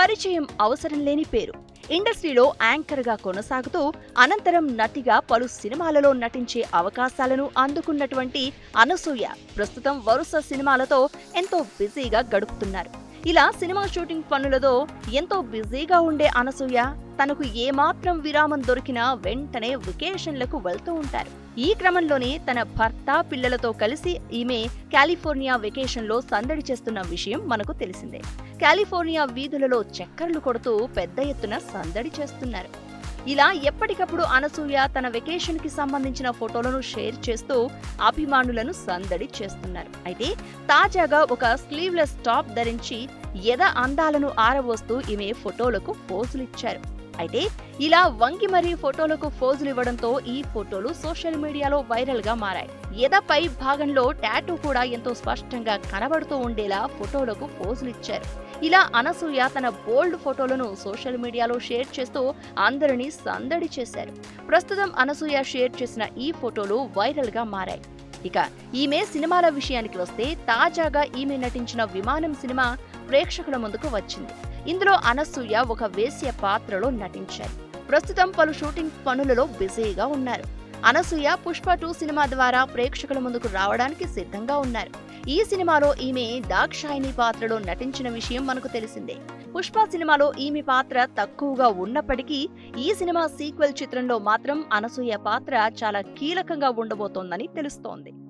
పరిచయం అవసరం లేని పేరు ఇండస్ట్రీలో యాంకర్ గా కొనసాగుతూ అనంతరం నటిగా పలు సినిమాలలో నటించే అవకాశాలను అందుకున్నటువంటి అనసూయ ప్రస్తుతం వరుస సినిమాలతో ఎంతో బిజీగా గడుపుతున్నారు ఇలా సినిమా షూటింగ్ పనులతో ఎంతో బిజీగా ఉండే అనసూయ తనకు ఏమాత్రం విరామం దొరికినా వెంటనే వెకేషన్లకు వెళ్తూ ఉంటారు ఈ క్రమంలోనే తన భర్త పిల్లలతో కలిసి ఈమె కాలిఫోర్నియా వెకేషన్లో సందడి చేస్తున్న విషయం మనకు తెలిసిందే కాలిఫోర్నియా వీధులలో చక్కర్లు కొడుతూ పెద్ద ఎత్తున సందడి చేస్తున్నారు ఇలా ఎప్పటికప్పుడు అనసూయ తన వెకేషన్ కి సంబంధించిన ఫోటోలను షేర్ చేస్తూ అభిమానులను సందడి చేస్తున్నారు అయితే తాజాగా ఒక స్లీవ్లెస్ టాప్ ధరించి ఎద అందాలను ఆరబోస్తూ ఈమె ఫోటోలకు పోజులిచ్చారు అయితే ఇలా వంగి మరీ ఫోటోలకు ఫోజులు ఇవ్వడంతో ఈ ఫోటోలు సోషల్ మీడియాలో వైరల్ గా మారాయి ఎదపై భాగంలో టాటూ కూడా ఎంతో స్పష్టంగా కనబడుతూ ఉండేలా ఫోటోలకు పోజులు ఇచ్చారు ఇలా అనసూయ తన బోల్డ్ ఫోటోలను సోషల్ మీడియాలో షేర్ చేస్తూ అందరినీ సందడి చేశారు ప్రస్తుతం అనసూయ షేర్ చేసిన ఈ ఫోటోలు వైరల్ గా మారాయి ఇక ఈమె సినిమాల విషయానికి వస్తే తాజాగా ఈమె నటించిన విమానం సినిమా ప్రేక్షకుల ముందుకు వచ్చింది ఇందులో అనసూయ ఒక వేశ్య పాత్రలో నటించారు ప్రస్తుతం పలు షూటింగ్ పనులలో బిజీగా ఉన్నారు అనసూయ పుష్ప టూ సినిమా ద్వారా ప్రేక్షకుల ముందుకు రావడానికి సిద్ధంగా ఉన్నారు ఈ సినిమాలో ఈమె దాక్షాయిని పాత్రలో నటించిన విషయం మనకు తెలిసిందే పుష్ప సినిమాలో ఈమె పాత్ర తక్కువగా ఉన్నప్పటికీ ఈ సినిమా సీక్వెల్ చిత్రంలో మాత్రం అనసూయ పాత్ర చాలా కీలకంగా ఉండబోతోందని తెలుస్తోంది